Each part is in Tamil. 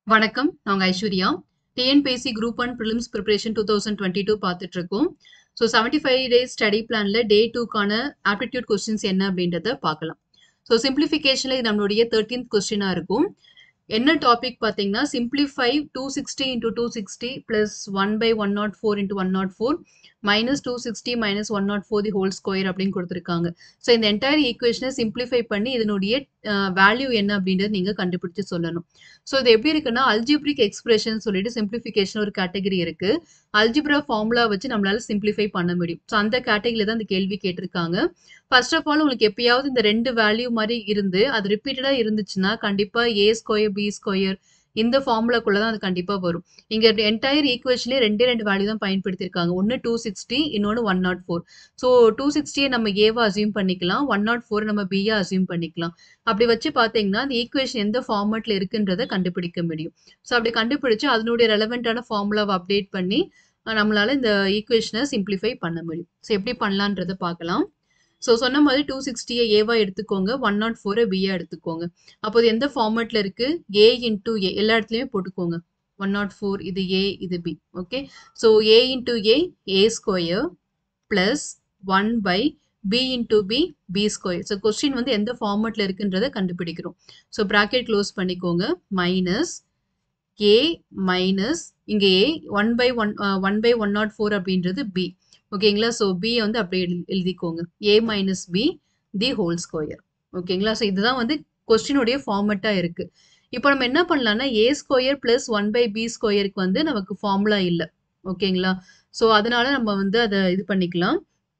வணக்கம் நாங்க Aishwarya TNPSC group one prelims preparation two thousand twenty two பார்த்துட்டு இருக்கோம் so seventy five days study பிளான்ல டே டூக்கான ஆப்டிடியூட் கொஸ்டின்ஸ் என்ன அப்படின்றத பார்க்கலாம் ஸோ சிம்பிளிஃபிகேஷன்ல இது நம்மளுடைய தேர்ட்டீன்த் கொஸ்டினாக இருக்கும் என்ன டாபிக் பார்த்தீங்கன்னா simplify two sixty into two sixty plus one by one nought four into one nought four minus two sixty minus one nought four the whole square அப்படின்னு கொடுத்துருக்காங்க ஸோ இந்த என்டையர் ஈக்குவேஷனை சிம்பிளிஃபை பண்ணி இதனுடைய வேல்யூ என்ன அப்படின்றது நீங்கள் கண்டுபிடிச்சு சொல்லணும் ஸோ இது எப்படி இருக்குன்னா அல்ஜிப்ரிக் எக்ஸ்பிரஷன் சொல்லிட்டு சிம்பிளிஃபிகேஷன் ஒரு கேட்டகரி இருக்கு அல்ஜிப்ரா ஃபார்முலா வச்சு நம்மளால சிம்பிளிஃபை பண்ண முடியும் ஸோ அந்த கேட்டகரியில தான் இந்த கேள்வி கேட்டிருக்காங்க ஃபர்ஸ்ட் ஆஃப் ஆல் உங்களுக்கு எப்பயாவது இந்த ரெண்டு வேல்யூ மாதிரி இருந்து அது ரிப்பீட்டடா இருந்துச்சுன்னா கண்டிப்பா ஏ ஸ்கொயர் பி ஸ்கொயர் இந்த ஃபார்முலாக்குள்ள தான் அது கண்டிப்பா வரும் இங்க என்டையர் ஈக்குவேஷன்லேயே ரெண்டே ரெண்டு வேல்யூ தான் பயன்படுத்தியிருக்காங்க ஒன்று டூ சிக்ஸ்டி இன்னொன்று one nought four so two சிக்ஸ்டியை நம்ம ஏவா அசியூம் பண்ணிக்கலாம் ஒன் நாட் ஃபோர் நம்ம பியா அசியூம் பண்ணிக்கலாம் அப்படி வச்சு பார்த்தீங்கன்னா அந்த ஈக்குவேஷன் எந்த ஃபார்மேட்ல இருக்குன்றதை கண்டுபிடிக்க முடியும் ஸோ அப்படி கண்டுபிடிச்சு அதனுடைய ரெலவெண்ட்டான ஃபார்முலாவை அப்டேட் பண்ணி நம்மளால இந்த ஈக்குவேஷனை சிம்பிளிஃபை பண்ண முடியும் ஸோ எப்படி பண்ணலான்றதை பார்க்கலாம் ஸோ சொன்ன மாதிரி டூ சிக்ஸ்டியை ஏவா எடுத்துக்கோங்க ஒன் நாட் ஃபோரை பியா எடுத்துக்கோங்க அப்போது எந்த ஃபார்மேட்ல இருக்கு ஏ இன்டூ ஏ எல்லா இடத்துலையுமே போட்டுக்கோங்க ஒன் நாட் ஃபோர் இது ஏ இது B okay so A into A A square plus one by B into B B square so question வந்து எந்த ஃபார்மேட்ல இருக்குன்றதை கண்டுபிடிக்கிறோம் ஸோ ப்ராக்கெட் க்ளோஸ் பண்ணிக்கோங்க மைனஸ் ஏ மைனஸ் இங்கே A one by one one by one nought four அப்படின்றது பி ஓகேங்களா ஸோ பி வந்து அப்படியே எழுதிக்கோங்க A minus B the whole square ஓகேங்களா ஸோ இதுதான் வந்து கொஸ்டினுடைய ஃபார்மெட்டாக இருக்கு இப்போ நம்ம என்ன பண்ணலாம்னா ஏ square plus one by B ஸ்கொயருக்கு வந்து நமக்கு ஃபார்முலா இல்லை ஓகேங்களா ஸோ அதனால நம்ம வந்து அதை இது பண்ணிக்கலாம்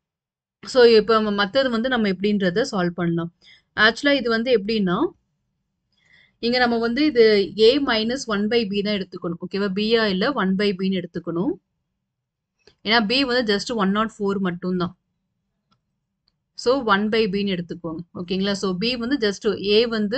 ஸோ இப்போ மற்றது வந்து நம்ம எப்படின்றத சால்வ் பண்ணலாம் ஆக்சுவலாக இது வந்து எப்படின்னா இங்க நம்ம வந்து இது A minus one by B தான் எடுத்துக்கணும் ஓகேவா பியா இல்லை ஒன் பை பின்னு எடுத்துக்கணும் ஏன்னா பி வந்து ஜஸ்ட் ஒன் நாட் ஃபோர் மட்டும்தான் ஸோ ஒன் பை பின்னு எடுத்துக்கோங்க ஓகேங்களா ஸோ பி வந்து ஜஸ்ட் ஏ வந்து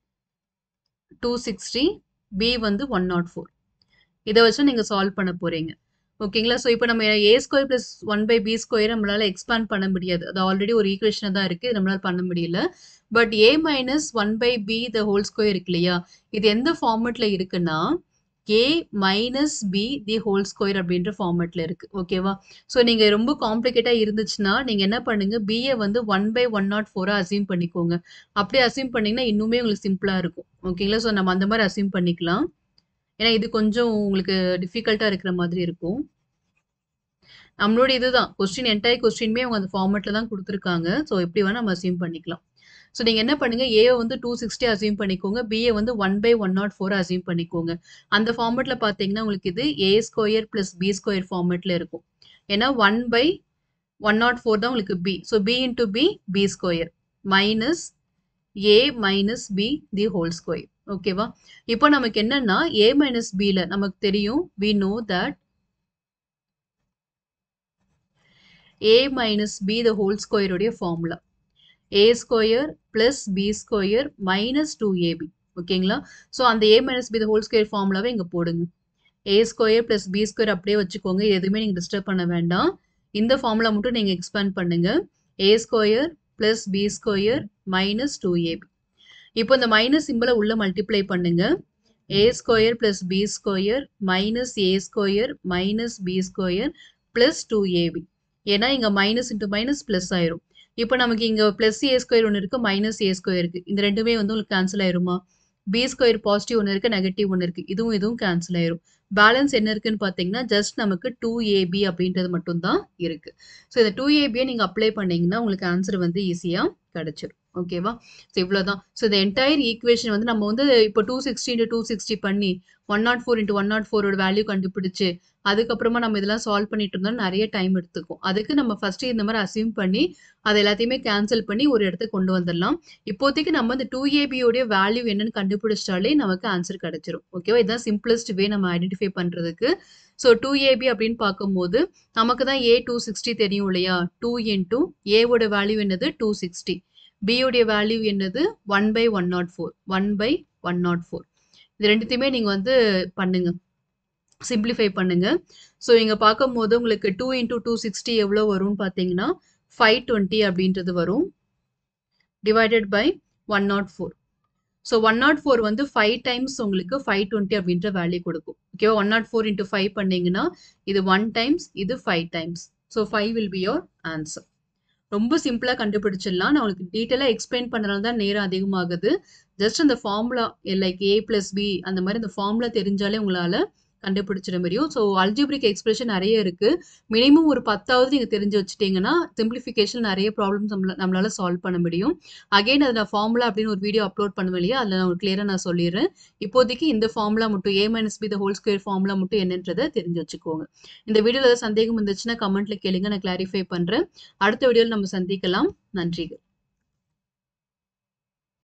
டூ சிக்ஸ்டி பி வந்து ஒன் நாட் ஃபோர் இதை வச்சு நீங்கள் சால்வ் பண்ண போறீங்க ஓகேங்களா ஸோ இப்போ நம்ம A square plus one by B square நம்மளால எக்ஸ்பேண்ட் பண்ண முடியாது அது ஆல்ரெடி ஒரு ஈக்குவேஷன் தான் இருக்கு நம்மளால பண்ண முடியல but A minus one by B the whole square இருக்கு இல்லையா இது எந்த ஃபார்மெட்ல இருக்குன்னா A minus B the whole square அப்படின்ற ஃபார்மேட்ல இருக்கு ஓகேவா ஸோ நீங்க ரொம்ப காம்ப்ளிகேட்டா இருந்துச்சுன்னா நீங்க என்ன பண்ணுங்க பிஏ வந்து ஒன் பை ஒன் நாட் ஃபோரா அசியூம் பண்ணிக்கோங்க அப்படியே அசியூம் பண்ணீங்கன்னா இன்னுமே உங்களுக்கு சிம்பிளா இருக்கும் ஓகேங்களா ஸோ நம்ம அந்த மாதிரி அசியூம் பண்ணிக்கலாம் ஏன்னா இது கொஞ்சம் உங்களுக்கு டிஃபிகல்ட்டா இருக்கிற மாதிரி இருக்கும் நம்மளோட இதுதான் கொஸ்டின் என்டையர் கொஸ்டின்மே அவங்க அந்த ஃபார்மேட்ல தான் கொடுத்துருக்காங்க ஸோ எப்படி வேணா நம்ம அசியூம் பண்ணிக்கலாம் ஸோ நீங்கள் என்ன பண்ணுங்க ஏ வந்து டூ சிக்ஸ்டி அசியூம் பண்ணிக்கோங்க பிஏ வந்து one by one nought four assume பண்ணிக்கோங்க அந்த ஃபார்மேட்ல பார்த்தீங்கன்னா உங்களுக்கு இது A square plus B square ஃபார்மேட்ல இருக்கும் ஏன்னா one by one nought four தான் உங்களுக்கு B so B into B B square minus A minus B the whole square ஓகேவா இப்போ நமக்கு என்னன்னா ஏ மைனஸ் பில நமக்கு தெரியும் we know that A minus B the whole ஸ்கொயருடைய ஃபார்முலா ஏ square plus B square minus two AB ஓகேங்களா ஸோ அந்த A minus B the whole square ஃபார்முலாவை இங்கே போடுங்க A square plus B square அப்படியே வச்சுக்கோங்க எதுவுமே நீங்கள் டிஸ்டர்ப் பண்ண வேண்டாம் இந்த ஃபார்முலா மட்டும் நீங்கள் எக்ஸ்பேண்ட் பண்ணுங்க A square plus B square minus two AB இப்போ இந்த மைனஸ் சிம்பிளை உள்ள மல்டிப்ளை பண்ணுங்க A square plus B square minus A square minus B square plus two AB ஏன்னா இங்கே மைனஸ் இன்ட்டு மைனஸ் ப்ளஸ் ஆயிரும் இப்போ நமக்கு இங்கே ப்ளஸ் ஏ ஸ்கொயர் ஒன்று இருக்குது மைனஸ் ஏ ஸ்கொயர் இருக்குது இந்த ரெண்டுமே வந்து உங்களுக்கு கேன்சல் ஆயிருமா பி ஸ்கொயர் பாசிட்டிவ் ஒன்று இருக்குது நெகட்டிவ் ஒன்று இருக்குது இதுவும் இதுவும் கேன்சல் ஆயிரும் பேலன்ஸ் என்ன இருக்குன்னு பார்த்தீங்கன்னா ஜஸ்ட் நமக்கு டூ ஏபி அப்படின்றது மட்டும் தான் இருக்கு ஸோ இந்த டூ ஏபியை நீங்கள் அப்ளை பண்ணீங்கன்னா உங்களுக்கு ஆன்சர் வந்து ஈஸியாக கிடைச்சிடும் ஓகேவா ஸோ இவ்வளோதான் ஸோ இந்த என்டையர் ஈக்குவேஷன் வந்து நம்ம வந்து இப்போ two sixty into two sixty பண்ணி one nought four into one nought ஃபோரோட வேல்யூ கண்டுபிடிச்சு அதுக்கப்புறமா நம்ம இதெல்லாம் சால்வ் பண்ணிட்டு இருந்தோம் நிறைய டைம் எடுத்துக்கும் அதுக்கு நம்ம ஃபர்ஸ்ட் இந்த மாதிரி அசியூம் பண்ணி அதை எல்லாத்தையுமே கேன்சல் பண்ணி ஒரு இடத்துக்கு கொண்டு வந்துடலாம் இப்போதைக்கு நம்ம இந்த டூ ஏபியோடைய வேல்யூ என்னன்னு கண்டுபிடிச்சிட்டாலே நமக்கு ஆன்சர் கிடைச்சிரும் ஓகேவா இதுதான் சிம்பிளஸ்ட் வே நம்ம ஐடென்டிஃபை பண்றதுக்கு ஸோ டூ ஏபி அப்படின்னு பார்க்கும்போது நமக்கு தான் ஏ டூ சிக்ஸ்டி தெரியும் இல்லையா டூ இன்டூ ஏவோட வேல்யூ என்னது டூ சிக்ஸ்டி பியோடைய வேல்யூ என்னது one by one nought four one by one nought four இது ரெண்டுத்தையுமே நீங்கள் வந்து பண்ணுங்க சிம்பிளிஃபை பண்ணுங்க ஸோ இங்கே பார்க்கும்போது உங்களுக்கு டூ இன்டூ டூ சிக்ஸ்டி எவ்வளோ வரும்னு பார்த்தீங்கன்னா ஃபைவ் டுவெண்ட்டி அப்படின்றது வரும் divided by one nought four so one nought four வந்து ஃபைவ் டைம்ஸ் உங்களுக்கு ஃபைவ் டுவெண்ட்டி அப்படின்ற வேல்யூ கொடுக்கும் ஓகேவா one nought four into five பண்ணீங்கன்னா இது ஒன் டைம்ஸ் இது five times so five will be your answer ரொம்ப சிம்பிளாக கண்டுபிடிச்சிடலாம் நான் உங்களுக்கு டீட்டெயிலாக எக்ஸ்பிளைன் பண்ணுறதுனால தான் நேரம் அதிகமாகுது ஜஸ்ட் அந்த formula like A plus B அந்த மாதிரி அந்த ஃபார்முலா தெரிஞ்சாலே உங்களால் கண்டுபிடிச்சிட முடியும் ஸோ அல்ஜிப்ரிக் எக்ஸ்பிரஷன் நிறைய இருக்கு மினிமம் ஒரு பத்தாவது நீங்கள் தெரிஞ்சு வச்சுட்டீங்கன்னா சிம்பிளிஃபிகேஷன் நிறைய ப்ராப்ளம்ஸ் நம்மள நம்மளால சால்வ் பண்ண முடியும் அகைன் அதை நான் ஃபார்முலா அப்படின்னு ஒரு வீடியோ அப்லோட் பண்ணுவேன் இல்லையா அதில் நான் கிளியராக நான் சொல்லிடுறேன் இப்போதைக்கு இந்த ஃபார்முலா மட்டும் A minus B the whole square formula மட்டும் என்னன்றதை தெரிஞ்சு வச்சுக்கோங்க இந்த வீடியோவில் ஏதாவது சந்தேகம் இருந்துச்சுன்னா கமெண்ட்ல கேளுங்க நான் கிளாரிஃபை பண்ணுறேன் அடுத்த வீடியோவில் நம்ம சந்திக்கலாம் நன்றிகள்